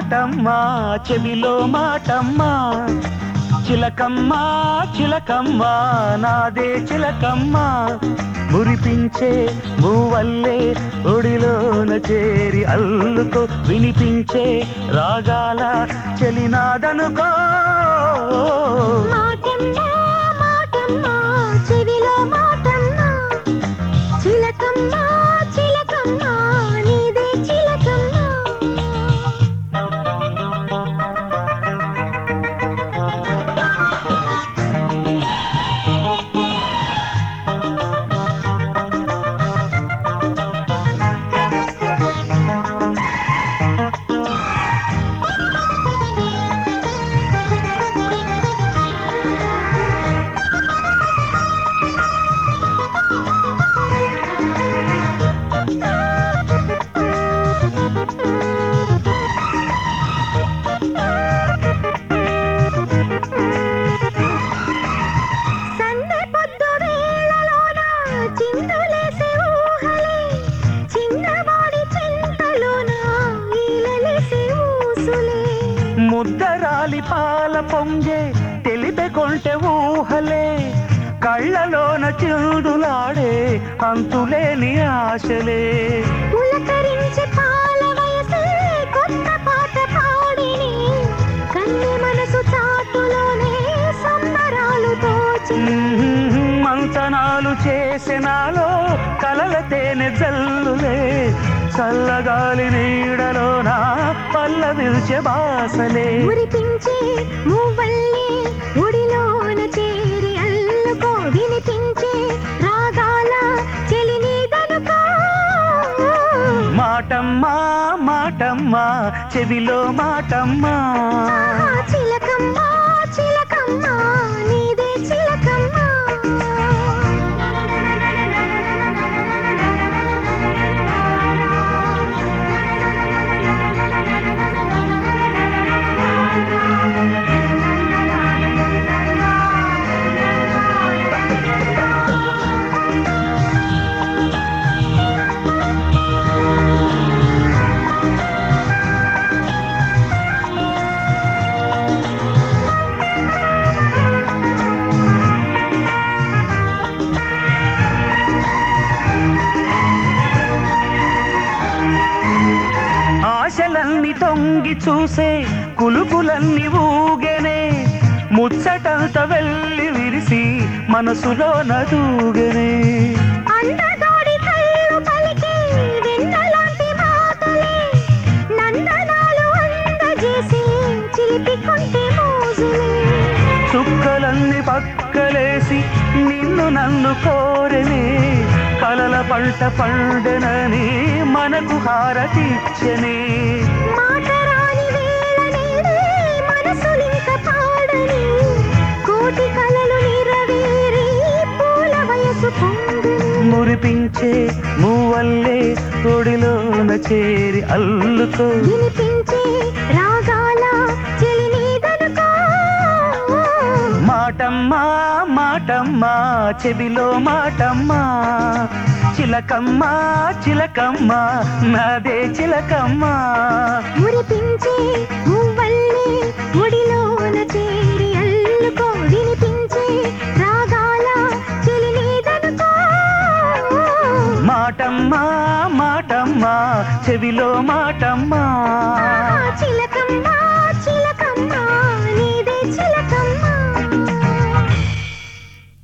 మాటమ్మా చెవిలో మాటమ్మా చిలకమ్మా చిలకమ్మా నాదే చిలకమ్మా మురిపించే మూవల్లే ఒడిలోన చేరి అల్లుకో వినిపించే రాగాల చెలినాదనుకో మాటమ్మా మాటమ్మా చెవిలో మాటమ్మా చిలకమ్మా చిలకమ్మా నీదే చిలకమ్మా సందె పొద్దు వేళలోన చిందులేసే ఊహలే చిన్నవాడి చింతలోన ఈలలేసే ఊసులే ముద్దరాలి పాల పొంగే తెలిపే కొంటె ఊహలే కళ్ళలోన చిరుడులాడే అంతులేని ఆశలే పులకరించే పాల వయసే కొత్త పాట పాడిని కన్నె మనసు చాటులోనే సంబరాలు తోచి మంతనాలు చేసినాలో కలల తేనె జల్లులే చల్లగాలి నీడలోన పల్లవిల్చే బాసలే మురిపించే మూవల్లే ఒడిలోన చేరి అల్లుకో వినిపించే రాగాల చెలినీదనుకో మాటమ్మా మాటమ్మా చెవిలో మాటమ్మా ఆహా, చిలకమ్మా చిలకమ్మా నీదే చిలకమ్మా ఆశలన్నీ తొంగి చూసే కులుకులన్నీ ఊగెనే ముచ్చటంత వెళ్ళి విరిసి మనసులో నదూగనే అందగాడి కళ్ళు పలికే వెన్నలాంటి మాటలే నందనాలు అందజేసి చిలిపి కొంటే మోజులే చుక్కలన్నీ పక్కలేసి నిన్ను నన్ను కోరనే కలల పంట పండెనని మనకు హారతిచ్చనే మాట రాని వేళ నేడే మనసులింక పాడని కోటి కలలు నిరవేరి పూల వయసు పొంగని మురిపించే మూవల్లే ఒడిలోన చేరి అల్లుకో వినిపించే రాగాల చెలినీదనుకో మాటమ్మా మాటమ్మా చెవిలో మాటమ్మా చిలకమ్మా చిలకమ్మా నాదే చిలకమ్మా మురిపించే మువ్వల్లే ఒడిలోన చేరి అల్లుకో వినిపించే రాగాల చెలినీదనుకో మాటమ్మా మాటమ్మా చెవిలో మాటమ్మా చిలకమ్మా చిలకమ్మా నీదే చిలక